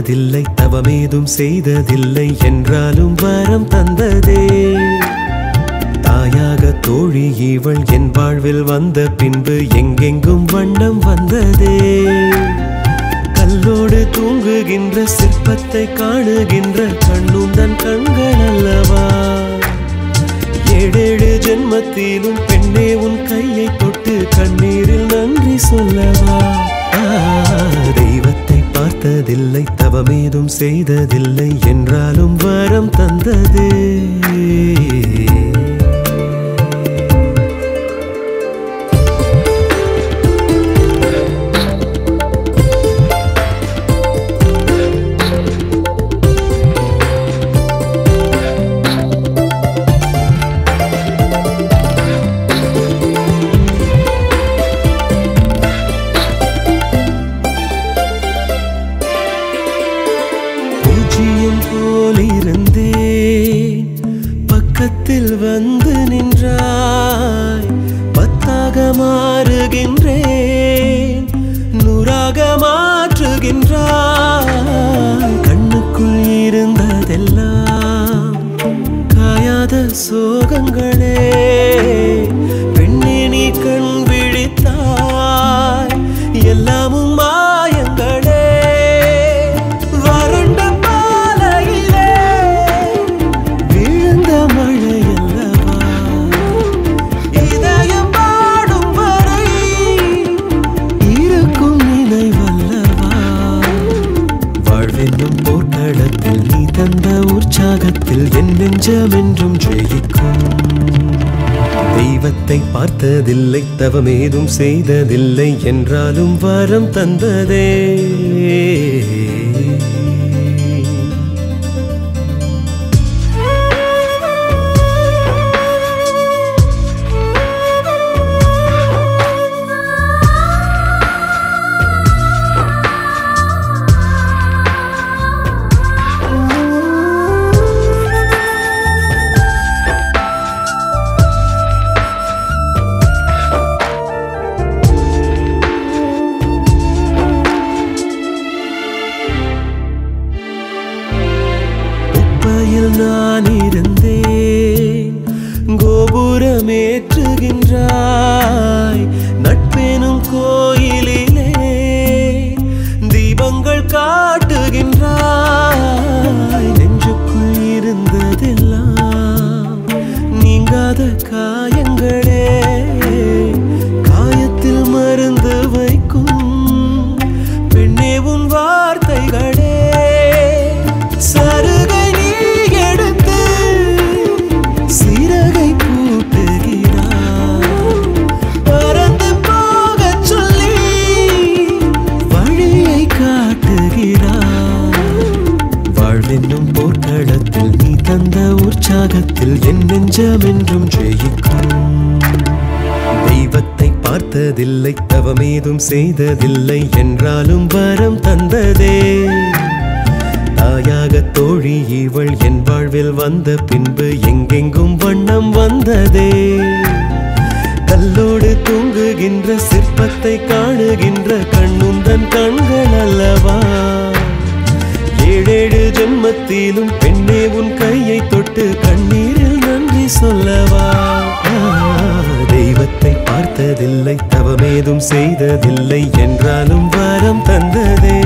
பார்த்ததில்லை தவமேதும் செய்ததில்லை என்றாலும் வரம் தந்ததே தாயாக தோழி இவள் என் வாழ்வில் வந்த பின்பு எங்கெங்கும் வண்ணம் வந்ததே கல்லோடு தூங்குகின்ற சிற்பத்தை காணுகின்ற கண்ணும் தன் கண்கள் அல்லவா ஏழேழு ஜென்மத்திலும் பெண்ணே உன் கையை தொட்டு கண்ணீரில் நன்றி சொல்லவா ஆ, தெய்வத்தை பார்த்ததில்லை தவமேதும் செய்ததில்லை என்றாலும் வரம் தந்ததே பூஜ்ஜியம் போலிருந்தே பக்கத்தில் வந்து நின்றாய் பத்தாக மாறுகின்றேன் நூறாக மாற்றுகின்றாய் கண்ணுக்குள் இருந்ததெல்லாம் காயாத சோகங்களே பெண்ணே நீ கண் விழித்தாய் எல்லாமும் மாயங்களே வறண்ட பாலையிலே விழுந்த மழை அல்லவா இதயம் பாடும் வரை இருக்கும் நினைவல்லவா வாழ்வென்னும் போர்க்களத்தில் நீ தந்த உற்சாகத்தில் என் நெஞ்சமென்றும் ஜெயிக்கும் தெய்வத்தை பார்த்ததில்லை தவமேதும் செய்ததில்லை என்றாலும் வரம் தந்ததே குப்பையில் நான் இருந்தேன் கோபுரமேற்றுகின்றாய் நட்பெனும் கோயிலிலே தீபங்கள் காட்டுகின்றாய் நெஞ்சுக்குள் இருந்ததெல்லாம் நீங்காத காயங்களே காயத்தில் மருந்து வைக்கும் பெண்ணே உன் வார்த்தைகளே சருகை நீ எடுத்து சிறகை பூட்டுகிறாய் பறந்து போகச் சொல்லி வழியை காட்டுகிறாய் வாழ்வென்னும் போர்க்களத்தில் நீ தந்த உற்சாகத்தில் என் நெஞ்சமென்றும் ஜெயிக்கும் தெய்வத்தை பார்த்ததில்லை தவமேதும் செய்ததில்லை என்றாலும் வரம் தந்ததே தாயாக தோழி இவள் என் வாழ்வில் வந்த பின்பு எங்கெங்கும் வண்ணம் வந்ததே கல்லோடு தூங்குகின்ற சிற்பத்தை காணுகின்ற கண்ணுந்தன் கண்கள் அல்லவா ஏழேழு ஜென்மத்திலும் பெண்ணே உன் கையை தொட்டு கண்ணீரில் நன்றி சொல்லவா ஆ, தெய்வத்தை பார்த்ததில்லை தவமேதும் செய்ததில்லை என்றாலும் வரம் தந்ததே